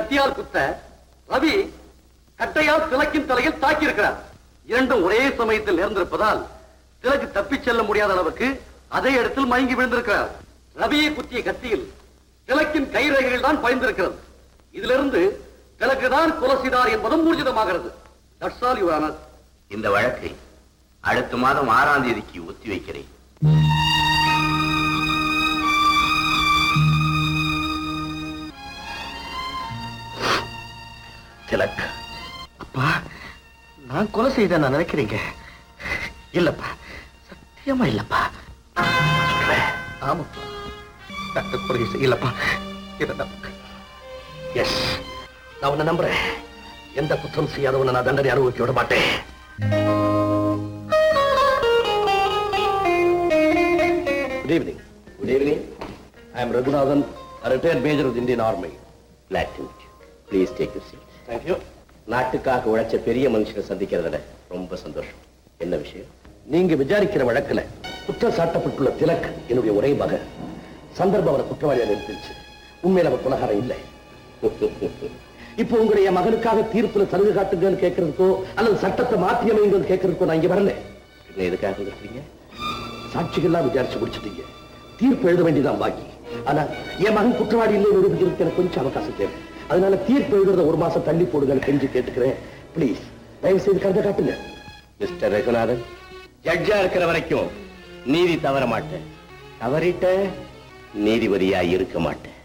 கத்தியால் குத்த ரவி கட்டையால் திலக்கின் தலையில் தாக்கியிருக்கிறார் இரண்டும் ஒரே சமயத்தில் நேர்ந்திருப்பதால் திலக்கு தப்பிச் செல்ல முடியாத அளவுக்கு அதே இடத்தில் மயங்கி விழுந்திருக்கிறார் ரவியை குத்திய கத்தியில் திலக்கின் கைரேகைகள் தான் பாய்ந்திருக்கிறது இதிலிருந்து திலக்கு தான் கொலை செய்தார் என்பதும் ஊர்ஜிதமாகிறது தட்ஸ் ஆல் யுவர் ஆனர் இந்த வழக்கை அடுத்த மாதம் ஆறாம் தேதிக்கு ஒத்தி வைக்கிறேன் திலக் அப்பா நான் கொலை செய்த நான் நினைக்கிறீங்க இல்லப்பா சத்தியமா இல்லப்பா சொல்றேன். ஆமாப்பா டாக்டர் கொலை செய்யலப்பா எஸ் நான் உன்னை நம்புறேன் எந்த குற்றம் செய்யாதவனை நான் தண்டனை அனுபவிக்க விட மாட்டேன் good evening good evening I am Raghunathan retired major of Indian Army Glad to meet you. Please take your seat. Thank you நாட்டுக்காக உழைச்ச பெரிய மனுஷனை சந்திக்கிறதுல ரொம்ப சந்தோஷம் என்ன விஷயம் நீங்க விசாரிக்கிற வழக்குல குற்றம் சாட்டப்பட்டுள்ள திலக் என்னுடைய ஒரே மகன் சந்தர்ப்பம் அவரை குற்றவாளியா நிறுத்திருச்சு உண்மையில அவர் குலகாரம் இல்லை இப்போ உங்களுடைய மகனுக்காக தீர்ப்புல சலுகை காட்டுங்கன்னு கேட்கறதுக்கோ அல்லது சட்டத்தை மாற்றி அமைங்கிறது கேட்கறதுக்கோ நான் இங்க வரல என்ன எதுக்காக வந்திருக்கீங்க சாட்சிகள்லாம் விசாரிச்சு முடிச்சிட்டீங்க தீர்ப்பு எழுத வேண்டியதான் பாக்கி ஆனா என் மகன் குற்றவாளி இல்லை நிரூபிக்கிறதுக்கு எனக்கு கொஞ்சம் அவகாசம் தேவை அதனால தீர்ப்பு எழுதுறத ஒரு மாசம் தள்ளி போடுங்கன்னு கெஞ்சி கேட்டுக்கிறேன் ப்ளீஸ் தயவு செய்து கருத காட்டுங்க மிஸ்டர் ரகுநாதன் ஜட்ஜா இருக்கிற வரைக்கும் நீதி தவற மாட்டேன் தவறிட்ட நீதிபதியா இருக்க மாட்டேன்